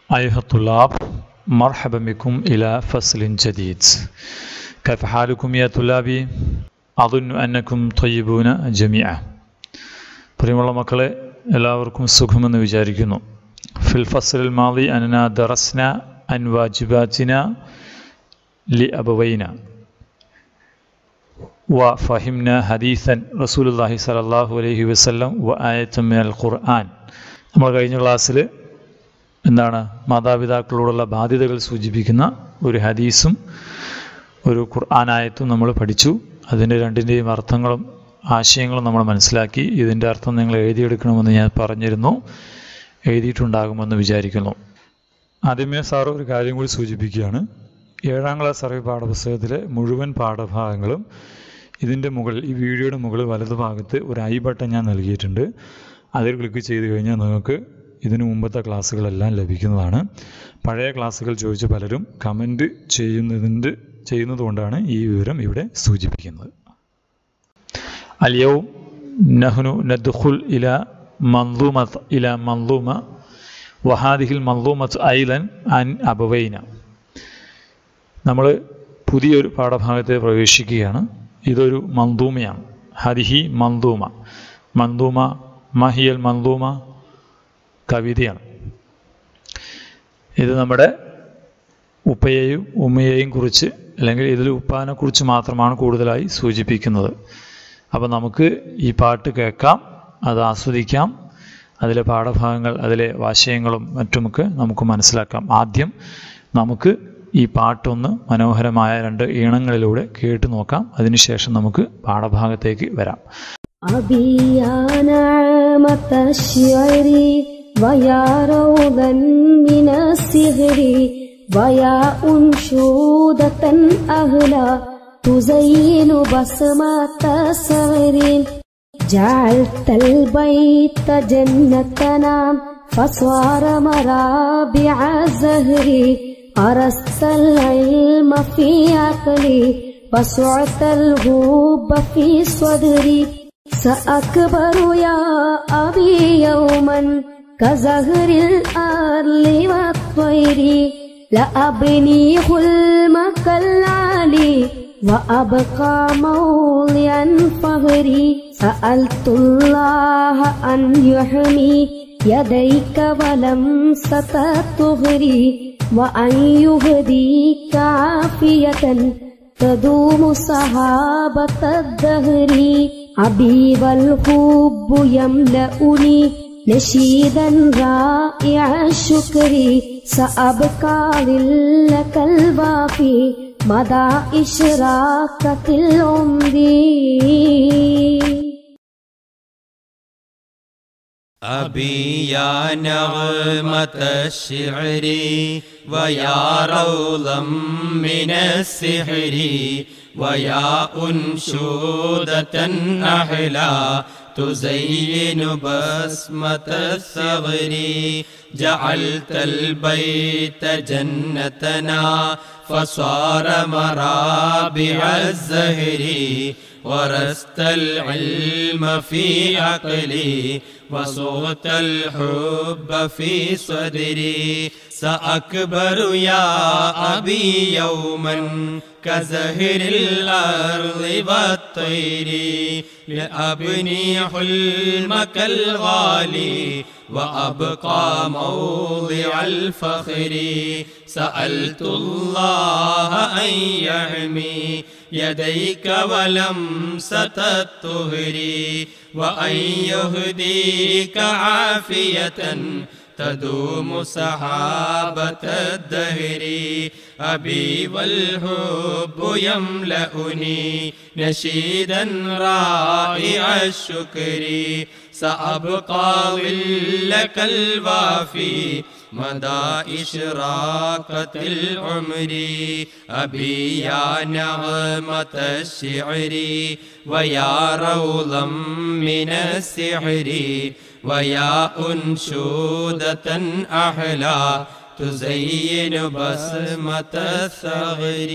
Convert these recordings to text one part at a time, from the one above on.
أيها الطلاب مرحبا بكم إلى فصل جديد كيف حالكم يا طلابي أظن أنكم طيبون جميعا പ്രിയമുള്ള മക്കളെ എല്ലാവർക്കും സുഖമെന്ന് വിചാരിക്കുന്നു ഫിൽ ഫസൽ മാലി അനന ദറസ്ന അൻ വാജിബാത്തിന ലി അബവൈന വ ഫഹിംന ഹദീസൻ റസൂലുല്ലാഹി സലല്ലാഹു അലൈഹി വസല്ലം വ ആയത്തമ്മിനൽ ഖുർആൻ നമ്മൾ കഴിഞ്ഞ ക്ലാസ്സിൽ എന്താണ് മാതാപിതാക്കളോടുള്ള ബാധ്യതകൾ സൂചിപ്പിക്കുന്ന ഒരു ഹദീസും ഒരു ഖുർആനായത്തും നമ്മൾ പഠിച്ചു അതിൻ്റെ രണ്ടിൻ്റെയും അർത്ഥങ്ങളും ആശയങ്ങളും നമ്മൾ മനസ്സിലാക്കി ഇതിൻ്റെ അർത്ഥം നിങ്ങൾ എഴുതിയെടുക്കണമെന്ന് ഞാൻ പറഞ്ഞിരുന്നു എഴുതിയിട്ടുണ്ടാകുമെന്ന് വിചാരിക്കുന്നു ആദ്യമേ സാർ ഒരു കാര്യം കൂടി സൂചിപ്പിക്കുകയാണ് ഏഴാം ക്ലാസ് അറിവ് പാഠപുസ്തകത്തിലെ മുഴുവൻ പാഠഭാഗങ്ങളും ഇതിൻ്റെ മുകളിൽ ഈ വീഡിയോയുടെ മുകളിൽ വലതുഭാഗത്ത് ഒരു ഐ ബട്ടൺ ഞാൻ നൽകിയിട്ടുണ്ട് അതിൽ ക്ലിക്ക് ചെയ്ത് കഴിഞ്ഞാൽ നിങ്ങൾക്ക് ഇതിനു മുമ്പത്തെ ക്ലാസ്സുകളെല്ലാം ലഭിക്കുന്നതാണ് പഴയ ക്ലാസ്സുകൾ ചോദിച്ച് പലരും കമൻറ്റ് ചെയ്യുന്നതിൻ്റെ ചെയ്യുന്നതുകൊണ്ടാണ് ഈ വിവരം ഇവിടെ സൂചിപ്പിക്കുന്നത് اليوم نحن ندخل إلى منظومة إلى منظومة وهذه المنظومة أيضا عن أبوين നമ്മൾ പുതിയൊരു പാഠഭാഗത്തെ പ്രവേശിക്കുകയാണ് ഇതൊരു മന്ദൂമയാണ് ഹരിഹി മന്ദൂമ മന്ദൂമ മഹിയൽ മന്ദൂമ കവിതയാണ് ഇത് നമ്മുടെ ഉപ്പയെയും ഉമ്മയെയും കുറിച്ച് അല്ലെങ്കിൽ ഇതിൽ ഉപ്പാനെക്കുറിച്ച് മാത്രമാണ് കൂടുതലായി സൂചിപ്പിക്കുന്നത് അപ്പോൾ നമുക്ക് ഈ പാട്ട് കേൾക്കാം അത് ആസ്വദിക്കാം അതിലെ പാഠഭാഗങ്ങൾ അതിലെ വാശയങ്ങളും മറ്റുമൊക്കെ നമുക്ക് മനസ്സിലാക്കാം ആദ്യം നമുക്ക് ഈ പാട്ടൊന്ന് മനോഹരമായ രണ്ട് ഈണങ്ങളിലൂടെ കേട്ടു നോക്കാം അതിനുശേഷം നമുക്ക് പാഠഭാഗത്തേക്ക് വരാം أبي يا نعمة الشعر ويا روضا من السهر ويا أنشودة أهلا تزين بسمة الصغر جعلت البيت جنتنا فصار مرابع الزهر أرست العلم في عقلي وسعت الهوب في صدري سأكبر يا أبي يوما كزهر الأرض والطير لأبني حلمك العالي وأبقى موضعا فهري سألت الله أن يحمي يديك ولمسة الطهر وأن يهديك عافية تدوم صحابة الدهر أبي والحب يملأني نشيدا رائع الشكر سأبقى لك الباقي مدى إشراقة العمر أبي يا نغمة الشعر ويا روضا من السحر ويا أنشودة أحلى تزين بسمة الثغر جعلت البيت جنتنا فصار مرابع الزهر ورست العلم في عقلي وصغت الحب في صدري سأكبر يا أبي يوما كزهر الأرض والطير لأبني حلمك الغالي وأبقى موضع الفخر سألت الله أن يعمي يديك ولمسة الطهر وأن يهديك عافية تدوم سحابة الدهر أبي والحب يملأني نشيدا رائع الشكر سأبقى ظلك الوافي مدى إشراقة العمر أبي يا نغمة الشعر ويا روضا من السحر ويا أنشودة أحلى تزين بسمة الثغر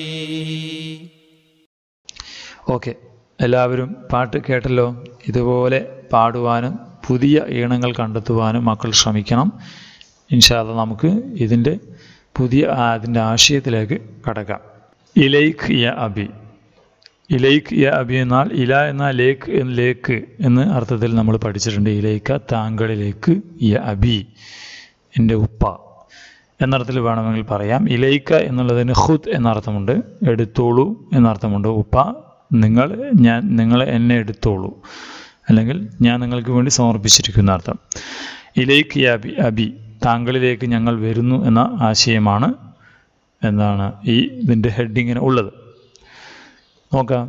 ഓക്കെ എല്ലാവരും പാട്ട് കേട്ടല്ലോ ഇതുപോലെ പാടുവാനും പുതിയ ഈണങ്ങൾ കണ്ടെത്തുവാനും മക്കൾ ശ്രമിക്കണം ഇൻഷാല്ല നമുക്ക് ഇതിൻ്റെ പുതിയ ആ, അതിൻ്റെ ആശയത്തിലേക്ക് കടക്കാം ഇലൈക്ക് യ അബി ഇലൈക്ക് യ അബി എന്നാൽ ഇല എന്നാൽ ലേക്ക് എന്ന് ലേക്ക് എന്ന് അർത്ഥത്തിൽ നമ്മൾ പഠിച്ചിട്ടുണ്ട് ഇലൈക്ക താങ്കളിലേക്ക് യ അബി എൻ്റെ ഉപ്പ എന്നർത്ഥത്തിൽ വേണമെങ്കിൽ പറയാം ഇലൈക്ക എന്നുള്ളതിന് ഹുദ് എന്നർത്ഥമുണ്ട് എടുത്തോളൂ എന്നർത്ഥമുണ്ട് ഉപ്പ നിങ്ങൾ ഞാൻ നിങ്ങൾ എന്നെ എടുത്തോളൂ അല്ലെങ്കിൽ ഞാൻ നിങ്ങൾക്ക് വേണ്ടി സമർപ്പിച്ചിരിക്കുന്ന അർത്ഥം ഇലൈക്ക് യ അബി അബി താങ്കളിലേക്ക് ഞങ്ങൾ വരുന്നു എന്ന ആശയമാണ് എന്താണ് ഈ ഇതിൻ്റെ ഹെഡിങ്ങിന് ഉള്ളത് നോക്കാം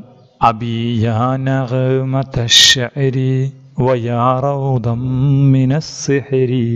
അബിയാനഗമതശ്ശഅരി വയാ റൗദം മിനസ്സിഹരി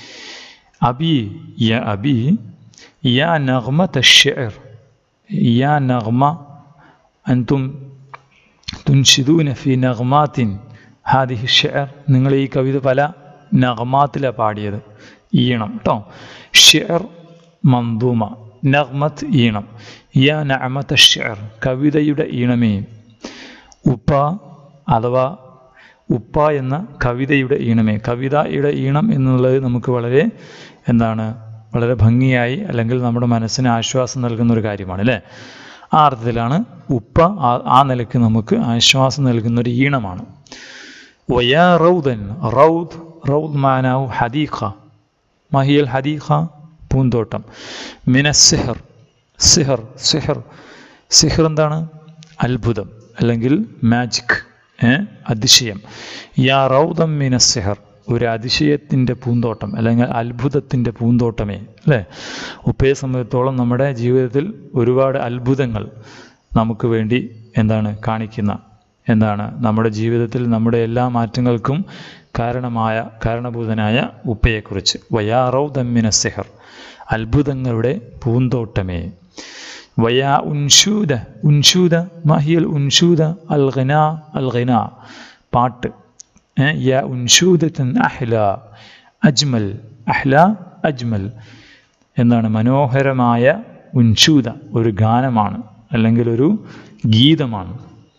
അബി യ അബി യാ നഗ്മതശ്ശഅർ യാ നഗ്മ അൻതും തുൻഷിദൂന ഫി നഗ്മാത്തിൻ ഹാദിഹി ഷെയർ നിങ്ങൾ ഈ കവിത പല നഗ്മാത്തിലാണ് പാടിയത് ഈണം കേട്ടോ ഷെയർ മന്ദൂമ നഗ്മത്ത് ഈണം യാ നഅമത്ത ഷെയർ കവിതയുടെ ഈണമേ ഉപ്പ അഥവാ ഉപ്പ എന്ന കവിതയുടെ ഈണമേ കവിതയുടെ ഈണം എന്നുള്ളത് നമുക്ക് വളരെ എന്താണ് വളരെ ഭംഗിയായി അല്ലെങ്കിൽ നമ്മുടെ മനസ്സിന് ആശ്വാസം നൽകുന്ന ഒരു കാര്യമാണ് അല്ലേ ആ അർത്ഥത്തിലാണ് ഉപ്പ ആ- ആ നിലയ്ക്ക് നമുക്ക് ആശ്വാസം നൽകുന്ന ഒരു ഈണമാണ് വയാ റൗദൻ റൗദ് റൗദ് മാനാവു ഹദീഖ മഹിയൽ ഹദീഖ പൂന്തോട്ടം മിന സിഹർ സിഹർ സിഹർ സിഹർ എന്താണ് അത്ഭുതം അല്ലെങ്കിൽ മാജിക് ഏ അതിശയം യാ റൗദം മിന സിഹർ ഒരു അതിശയത്തിൻ്റെ പൂന്തോട്ടം അല്ലെങ്കിൽ അത്ഭുതത്തിൻ്റെ പൂന്തോട്ടമേ അല്ലേ ഉപ്പയെ സംബന്ധിച്ചോളം നമ്മുടെ ജീവിതത്തിൽ ഒരുപാട് അത്ഭുതങ്ങൾ നമുക്ക് വേണ്ടി എന്താണ് കാണിക്കുന്ന എന്താണ് നമ്മുടെ ജീവിതത്തിൽ നമ്മുടെ എല്ലാ മാറ്റങ്ങൾക്കും കാരണമായ കാരണഭൂതനായ ഉപ്പയെക്കുറിച്ച് വയാറൗ ദമ്മിന സെഹർ അത്ഭുതങ്ങളുടെ പൂന്തോട്ടമേ വയാ ഉൻഷൂദ ഉൻഷൂദ മഹിയൽ ഉൻഷൂദ അൽ ഖന അൽ ഖന പാട്ട് ഏ, യാ ഉൻഷൂദത്തൻ അഹ്ല അജ്മൽ അഹ്ല അജ്മൽ എന്താണ് മനോഹരമായ ഉൻഷൂദ ഒരു ഗാനമാണ് അല്ലെങ്കിൽ ഒരു ഗീതമാണ്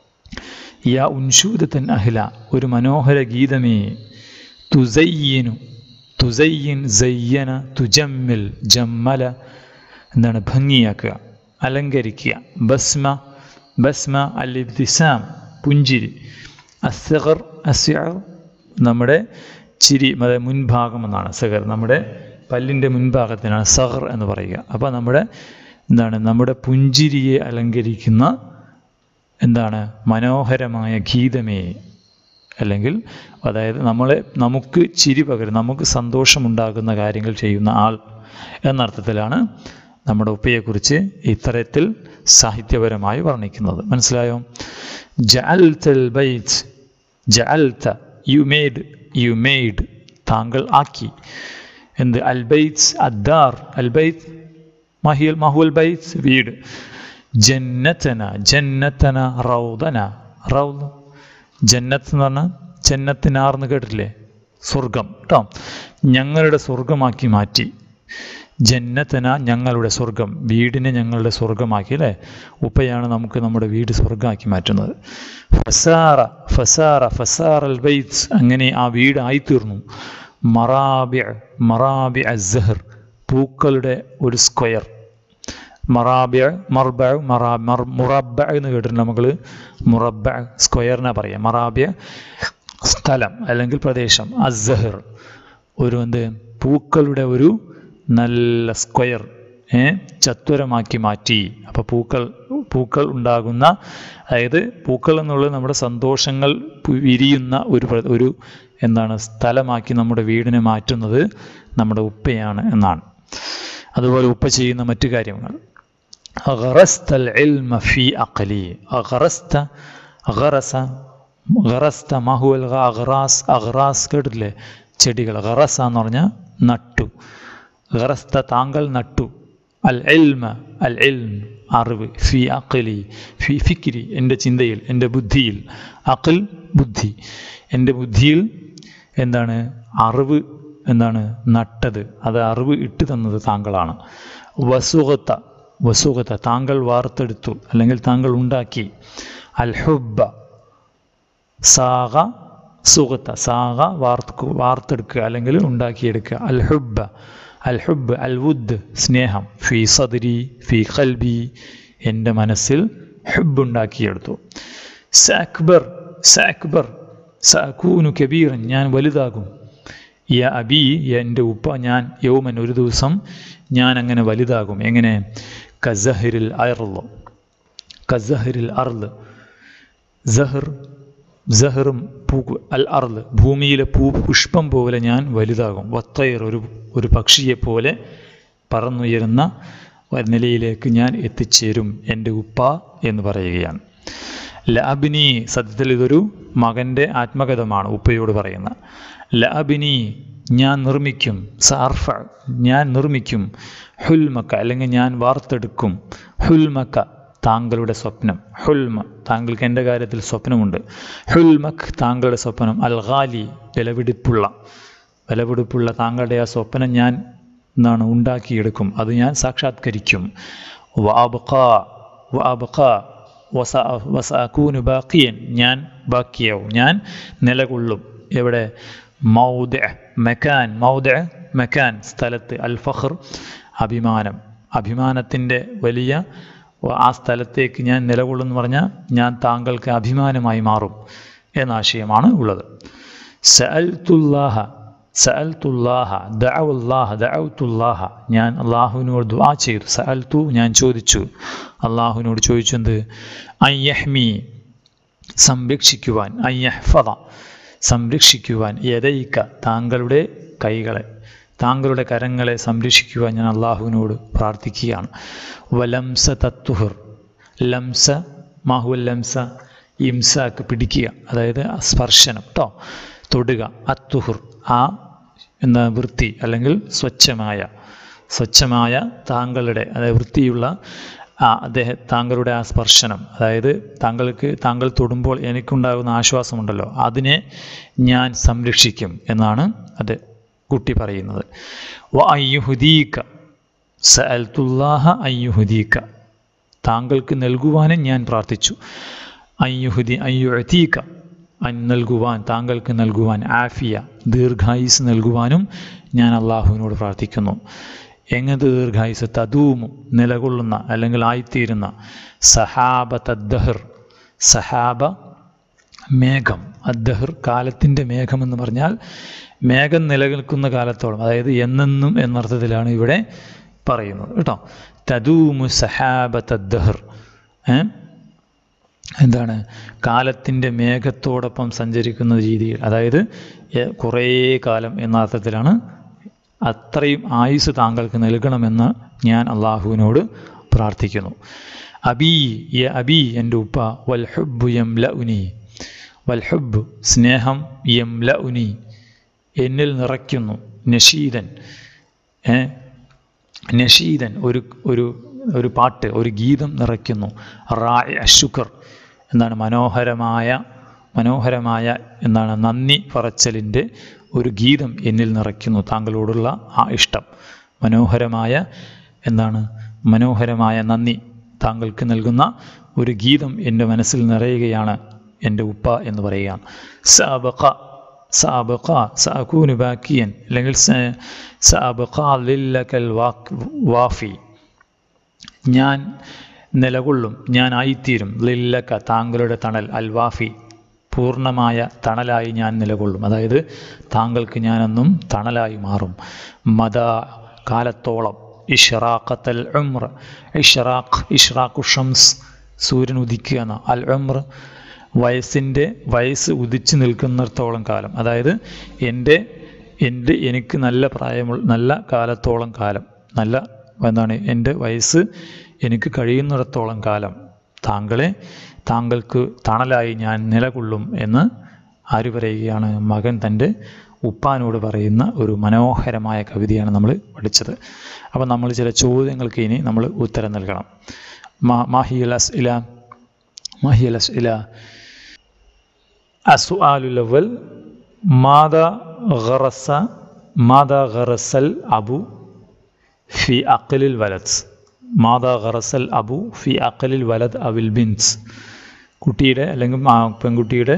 യാ ഉൻഷൂദത്തൻ അഹ്ല ഒരു മനോഹര ഗീതമേ തുസയ്യനു തുസയ്യൻ സയ്യന തുജമ്മിൽ ജമ്മല എന്താണ് ഭംഗിയാക്കുക അലങ്കരിക്കുക ബസ്മ ബസ്മ അൽ ഇബ്തിസാം പുഞ്ചിരി അസഗർ അസ്യർ നമ്മുടെ ചിരി അതായത് മുൻഭാഗം എന്നാണ് സഗർ നമ്മുടെ പല്ലിൻ്റെ മുൻഭാഗത്തിനാണ് സഹർ എന്ന് പറയുക അപ്പോൾ നമ്മുടെ എന്താണ് നമ്മുടെ പുഞ്ചിരിയെ അലങ്കരിക്കുന്ന എന്താണ് മനോഹരമായ ഗീതമേ അല്ലെങ്കിൽ അതായത് നമ്മളെ നമുക്ക് ചിരി പകരും നമുക്ക് സന്തോഷമുണ്ടാകുന്ന കാര്യങ്ങൾ ചെയ്യുന്ന ആൾ എന്നർത്ഥത്തിലാണ് നമ്മുടെ ഉപ്പയെക്കുറിച്ച് ഇത്തരത്തിൽ സാഹിത്യപരമായി വർണ്ണിക്കുന്നത് മനസ്സിലായോ ജഅൽതൽ ബൈത്ത് ജഅൽത യു മേഡ് യു മെയ്ഡ് താങ്കൾ ആക്കി എന്ത് അൽബൈത്ത് അദ്ദാർ അൽബൈത്ത് മഹിയൽ മഹുൽ ബൈത്ത് വീട് ജന്നത്തന ജന്നത്തന റൗദന റൗദ് ജന്നത്ത് എന്ന് പറഞ്ഞാൽ ജന്നത്തിനാർന്ന് കേട്ടിട്ടില്ലേ സ്വർഗം കേട്ടോ ഞങ്ങളുടെ സ്വർഗമാക്കി മാറ്റി ജന്നത്തന ഞങ്ങളുടെ സ്വർഗം വീടിനെ ഞങ്ങളുടെ സ്വർഗമാക്കി അല്ലേ ഉപ്പയാണ് നമുക്ക് നമ്മുടെ വീട് സ്വർഗമാക്കി മാറ്റുന്നത് ഫസാറ ഫസാറ ഫസാർ അൽ ബൈത്ത് അങ്ങനെ ആ വീട് ആയിത്തീർന്നു മറാബി മറാബി അസഹർ പൂക്കളുടെ ഒരു സ്ക്വയർ മറാബിയ മർബ മറാ മർ മുറബ എന്ന് കേട്ടിട്ടുണ്ട് നമ്മൾ മുറബ സ്ക്വയറിനെ പറയാം മറാബിയ സ്ഥലം അല്ലെങ്കിൽ പ്രദേശം അസഹർ ഒരു എന്ത് പൂക്കളുടെ ഒരു നല്ല സ്ക്വയർ ഏ ചത്വരമാക്കി മാറ്റി അപ്പോൾ പൂക്കൾ പൂക്കൾ ഉണ്ടാകുന്ന അതായത് പൂക്കൾ എന്നുള്ളത് നമ്മുടെ സന്തോഷങ്ങൾ പു- വിരിയുന്ന ഒരു പ്ര- ഒരു എന്താണ് സ്ഥലമാക്കി നമ്മുടെ വീടിനെ മാറ്റുന്നത് നമ്മുടെ ഉപ്പയാണ് എന്നാണ് അതുപോലെ ഉപ്പ ചെയ്യുന്ന മറ്റു കാര്യങ്ങൾ أغرست العلم في عقلي أغرست غرس غرست ما هو الأغراس أغراس കേട്ടിട്ടില്ലേ ചെടികൾ ഗറസ എന്ന് പറഞ്ഞാൽ നട്ടു ഗറസ്ത താങ്കൾ നട്ടു അൽ എൽമ അൽ എൽം അറിവ് ഫി അഖലി ഫി ഫിക്കിരി എൻ്റെ ചിന്തയിൽ എൻ്റെ ബുദ്ധിയിൽ അഖിൽ ബുദ്ധി എൻ്റെ ബുദ്ധിയിൽ എന്താണ് അറിവ് എന്താണ് നട്ടത് അത് അറിവ് ഇട്ട് തന്നത് താങ്കളാണ് വസുഖത്ത വസുഖത്ത താങ്കൾ വാർത്തെടുത്തു അല്ലെങ്കിൽ താങ്കൾ ഉണ്ടാക്കി അൽ ഹുബ്ബ സാഗ സുഖത്ത സാഗ വാർത്ത് വാർത്തെടുക്കുക അല്ലെങ്കിൽ ഉണ്ടാക്കിയെടുക്കുക അൽ ഹുബ്ബ അൽ ഹുബ് അൽ വുദ് സ്നേഹം ഫി സദരി ഫി ഖൽബി എൻ്റെ മനസ്സിൽ ഹുബ് ഉണ്ടാക്കിയെടുത്തു സ അക്ബർ സ അക്ബർ സ അക്കൂനു കബീറൻ ഞാൻ വലുതാകും യ അബി എൻ്റെ ഉപ്പ ഞാൻ യൗമൻ ഒരു ദിവസം ഞാൻ അങ്ങനെ വലുതാകും എങ്ങനെ കസഹിരിൽ അയർലോ കസഹിരിൽ അർല് സഹർ സഹറും പൂ അൽ അർല് ഭൂമിയിലെ പൂ പുഷ്പം പോലെ ഞാൻ വലുതാകും വത്തയർ ഒരു ഒരു പക്ഷിയെ പോലെ പറന്നുയരുന്ന ഒരു നിലയിലേക്ക് ഞാൻ എത്തിച്ചേരും എൻ്റെ ഉപ്പ എന്ന് പറയുകയാണ് ലഅബിനി സത്യത്തിൽ ഇതൊരു മകൻ്റെ ആത്മകഥമാണ് ഉപ്പയോട് പറയുന്ന ലഅബിനി ഞാൻ നിർമ്മിക്കും സാർഫ ഞാൻ നിർമ്മിക്കും ഹുൽമക്ക അല്ലെങ്കിൽ ഞാൻ വാർത്തെടുക്കും ഹുൽമക്ക താങ്കളുടെ സ്വപ്നം ഹുൽമ താങ്കൾക്ക് എൻ്റെ കാര്യത്തിൽ സ്വപ്നമുണ്ട് ഹുൽമക് താങ്കളുടെ സ്വപ്നം അൽ ഖാലി വിലപിടിപ്പുള്ള വിലപിടിപ്പുള്ള താങ്കളുടെ ആ സ്വപ്നം ഞാൻ എന്താണ് ഉണ്ടാക്കിയെടുക്കും അത് ഞാൻ സാക്ഷാത്കരിക്കും വാബഖ വാബഖ വസ വസഅക്കൂനു ബാക്കിയൻ ഞാൻ ബാക്കിയാവും ഞാൻ നിലകൊള്ളും എവിടെ മൗദ മെക്കാൻ മൗദ മെക്കാൻ സ്ഥലത്ത് അൽ ഫഖർ അഭിമാനം അഭിമാനത്തിൻ്റെ വലിയ ആ സ്ഥലത്തേക്ക് ഞാൻ നിലകൊള്ളുമെന്ന് പറഞ്ഞാൽ ഞാൻ താങ്കൾക്ക് അഭിമാനമായി മാറും എന്ന ആശയമാണ് ഉള്ളത് സഅൽത്തുല്ലാഹ സഅൽത്തുല്ലാഹ ദഅവുല്ലാഹ ദഅവുത്തുല്ലാഹ ഞാൻ അള്ളാഹുവിനോട് ദുആ ചെയ്തു സഅൽത്തു ഞാൻ ചോദിച്ചു അള്ളാഹുവിനോട് ചോദിച്ചെന്ത് അയ്യഹ്മി സംരക്ഷിക്കുവാൻ അയ്യഹ്ഫദ സംരക്ഷിക്കുവാൻ യദയിക്ക താങ്കളുടെ കൈകളെ താങ്കളുടെ കരങ്ങളെ സംരക്ഷിക്കുവാൻ ഞാൻ അള്ളാഹുവിനോട് പ്രാർത്ഥിക്കുകയാണ് വലംസ തത്തുഹർ ലംസ മാഹുവൽ ലംസ ഇംസാക്ക് പിടിക്കുക അതായത് സ്പർശനം കേട്ടോ തൊടുക അത്തുഹുർ ആ എന്ന വൃത്തി അല്ലെങ്കിൽ സ്വച്ഛമായ സ്വച്ഛമായ താങ്കളുടെ അതായത് വൃത്തിയുള്ള ആ അദ്ദേഹം താങ്കളുടെ ആ സ്പർശനം അതായത് താങ്കൾക്ക് താങ്കൾ തൊടുമ്പോൾ എനിക്കുണ്ടാകുന്ന ആശ്വാസമുണ്ടല്ലോ അതിനെ ഞാൻ സംരക്ഷിക്കും എന്നാണ് അത് കുട്ടി പറയുന്നത് വ അയ്യുഹുദീക്ക സഅൽത്തുല്ലാഹ അയ്യുഹുദീക്ക താങ്കൾക്ക് നൽകുവാനും ഞാൻ പ്രാർത്ഥിച്ചു അയ്യുഹുദി അയ്യുഅത്തീക്ക അൻ നൽകുവാൻ താങ്കൾക്ക് നൽകുവാൻ ആഫിയ ദീർഘായുസ് നൽകുവാനും ഞാൻ അള്ളാഹുവിനോട് പ്രാർത്ഥിക്കുന്നു എങ്ങനത്തെ ദീർഘായുസ് തദൂമു നിലകൊള്ളുന്ന അല്ലെങ്കിൽ ആയിത്തീരുന്ന സഹാബ തദ്ദഹർ സഹാബ മേഘം അദ്ദഹർ കാലത്തിൻ്റെ മേഘം എന്ന് പറഞ്ഞാൽ മേഘം നിലനിൽക്കുന്ന കാലത്തോളം അതായത് എന്നെന്നും എന്നർത്ഥത്തിലാണ് ഇവിടെ പറയുന്നത് കേട്ടോ തദൂമു സഹാബ തദ്ദഹർ എന്താണ് കാലത്തിൻ്റെ മേഘത്തോടൊപ്പം സഞ്ചരിക്കുന്ന രീതിയിൽ അതായത് കുറേ കാലം എന്ന അർത്ഥത്തിലാണ് അത്രയും ആയുസ് താങ്കൾക്ക് നൽകണമെന്ന് ഞാൻ അള്ളാഹുവിനോട് പ്രാർത്ഥിക്കുന്നു അബി യ അബി എൻ്റെ ഉപ്പ വൽഹുബ് യം ല ഉനി വൽഹുബ് സ്നേഹം യം ല ഉനി എന്നിൽ നിറയ്ക്കുന്നു നഷീദൻ നഷീദൻ ഒരു ഒരു ഒരു പാട്ട് ഒരു ഗീതം നിറയ്ക്കുന്നു റായ് അശുക്കർ എന്താണ് മനോഹരമായ മനോഹരമായ എന്താണ് നന്ദി പറച്ചലിൻ്റെ ഒരു ഗീതം എന്നിൽ നിറയ്ക്കുന്നു താങ്കളോടുള്ള ആ ഇഷ്ടം മനോഹരമായ എന്താണ് മനോഹരമായ നന്ദി താങ്കൾക്ക് നൽകുന്ന ഒരു ഗീതം എൻ്റെ മനസ്സിൽ നിറയുകയാണ് എൻ്റെ ഉപ്പ എന്ന് പറയുകയാണ് സാബക്ക സാബക്ക സാക്കൂന് ബാക്കിയൻ അല്ലെങ്കിൽ സാബക്ക ലില്ലക്കൽ വാഫി ഞാൻ നിലകൊള്ളും ഞാൻ ആയിത്തീരും ലില്ലക്ക താങ്കളുടെ തണൽ അൽവാഫി പൂർണ്ണമായ തണലായി ഞാൻ നിലകൊള്ളും അതായത് താങ്കൾക്ക് ഞാനെന്നും തണലായി മാറും മത കാലത്തോളം ഇഷ്റാഖത്തൽ ഉംർ ഇഷ്റാഖ് ഇഷ്റാഖു ഷംസ് സൂര്യൻ ഉദിക്കുക എന്ന അൽ ഉംർ വയസ്സിൻ്റെ വയസ്സ് ഉദിച്ചു നിൽക്കുന്നിടത്തോളം കാലം അതായത് എൻ്റെ എൻ്റെ എനിക്ക് നല്ല പ്രായമുള്ള നല്ല കാലത്തോളം കാലം നല്ല എന്താണ് എൻ്റെ വയസ്സ് എനിക്ക് കഴിയുന്നിടത്തോളം കാലം താങ്കളെ താങ്കൾക്ക് തണലായി ഞാൻ നിലകൊള്ളും എന്ന് ആര് പറയുകയാണ് മകൻ തൻ്റെ ഉപ്പാനോട് പറയുന്ന ഒരു മനോഹരമായ കവിതയാണ് നമ്മൾ പഠിച്ചത് അപ്പോൾ നമ്മൾ ചില ചോദ്യങ്ങൾക്ക് ഇനി നമ്മൾ ഉത്തരം നൽകണം മാ മാഹിയൽ അസ് ഇല മാഹിയൽ അസ് ഇല അസുആലുലവൽ മാത ഗറസ മാത ഗറസൽ അബു ഫി അഖലിൽ വലത് മാത ഗറസൽ അബു ഫി അഖലിൽ വലത് അവിൽ ബിൻസ് കുട്ടിയുടെ അല്ലെങ്കിൽ പെൺകുട്ടിയുടെ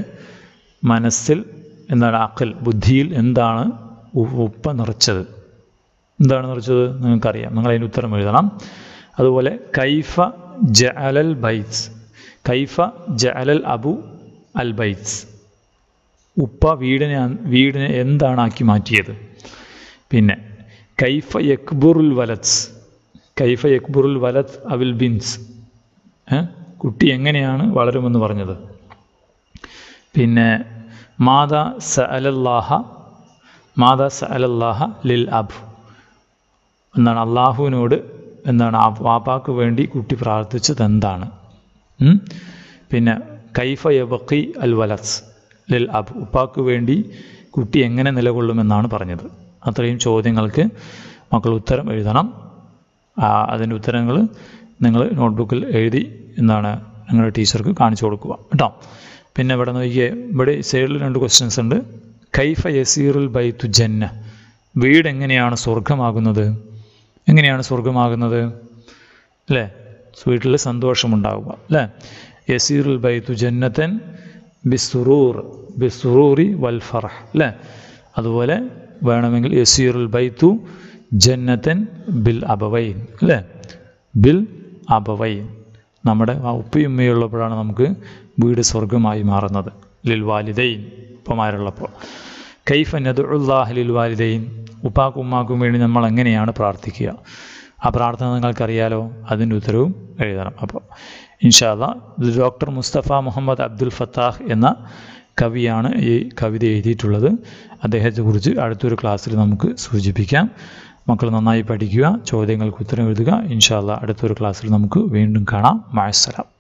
മനസ്സിൽ എന്താണ് അക്കൽ ബുദ്ധിയിൽ എന്താണ് ഉപ്പ നിറച്ചത് എന്താണ് നിറച്ചത് നിങ്ങൾക്കറിയാം നിങ്ങൾ അതിന് ഉത്തരം എഴുതണം അതുപോലെ കൈഫ ജഅലൽ ബൈറ്റ്സ് കൈഫ ജഅലൽ അബു അൽ ബൈറ്റ്സ് ഉപ്പ വീടിനെ വീടിനെ എന്താണ് ആക്കി മാറ്റിയത് പിന്നെ കൈഫ യക്ബുറുൽ വലത്സ് കൈഫ യക്ബുറുൽ വലത് അവിൽ ബിൻസ് ഏ? കുട്ടി എങ്ങനെയാണ് വളരുമെന്ന് പറഞ്ഞത് പിന്നെ മാതാ സ അലല്ലാഹ മാതാ സ അലല്ലാഹ ലിൽ അബ് എന്താണ് അള്ളാഹുവിനോട് എന്താണ് ആ വാപ്പാക്ക് വേണ്ടി കുട്ടി പ്രാർത്ഥിച്ചത് എന്താണ് ഉം? പിന്നെ കൈഫ യബക്കി അൽ വലസ് ലിൽ അബ് ഉപ്പാക്ക് വേണ്ടി കുട്ടി എങ്ങനെ നിലകൊള്ളുമെന്നാണ് പറഞ്ഞത് അത്രയും ചോദ്യങ്ങൾക്ക് മക്കൾ ഉത്തരം എഴുതണം ആ, അതിൻ്റെ ഉത്തരങ്ങൾ നിങ്ങൾ നോട്ട്ബുക്കിൽ എഴുതി എന്താണ് നിങ്ങളുടെ ടീച്ചർക്ക് കാണിച്ചു കൊടുക്കുക കേട്ടോ പിന്നെ ഇവിടെ നോക്കിയേ ഇവിടെ സൈഡിൽ രണ്ട് ക്വസ്റ്റ്യൻസ് ഉണ്ട് കൈഫ യസീറുൽ ബൈത്തു ജന്ന വീട് എങ്ങനെയാണ് സ്വർഗമാകുന്നത് എങ്ങനെയാണ് സ്വർഗമാകുന്നത് അല്ലേ വീട്ടിൽ സന്തോഷമുണ്ടാവുക അല്ലേ യസീറുൽ ബൈത്തു ജന്നത്തൻ ബിസുറൂർ ബിസുറൂറി വൽ ഫറഹ് അല്ലേ അതുപോലെ വേണമെങ്കിൽ യസീറുൽ ബൈത്തു ജന്നത്തൻ ബിൽ അബവൈൻ അല്ലേ ബിൽ അബവൈൻ നമ്മുടെ ആ ഉപ്പയും ഉമ്മയുള്ളപ്പോഴാണ് നമുക്ക് വീട് സ്വർഗമായി മാറുന്നത് ലിൽ വാലിദൈൻ ഉപ്പമാരുള്ളപ്പോൾ കൈഫ നദുല്ലാഹ് ലിൽ വാലിദൈൻ ഉപ്പാക്കും ഉമ്മാക്കും വേണ്ടി നമ്മൾ എങ്ങനെയാണ് പ്രാർത്ഥിക്കുക ആ പ്രാർത്ഥന നിങ്ങൾക്കറിയാലോ അതിൻ്റെ ഉത്തരവും എഴുതണം അപ്പോൾ ഇൻഷാല്ല ഇത് doctor Mustafa Muhammad Abdul Fattah എന്ന കവിയാണ് ഈ കവിത എഴുതിയിട്ടുള്ളത് അദ്ദേഹത്തെക്കുറിച്ച് അടുത്തൊരു ക്ലാസ്സിൽ നമുക്ക് സൂചിപ്പിക്കാം മക്കൾ നന്നായി പഠിക്കുക ചോദ്യങ്ങൾക്ക് ഉത്തരം എഴുതുക ഇൻഷാല്ല അടുത്തൊരു ക്ലാസ്സിൽ നമുക്ക് വീണ്ടും കാണാം മായസലാം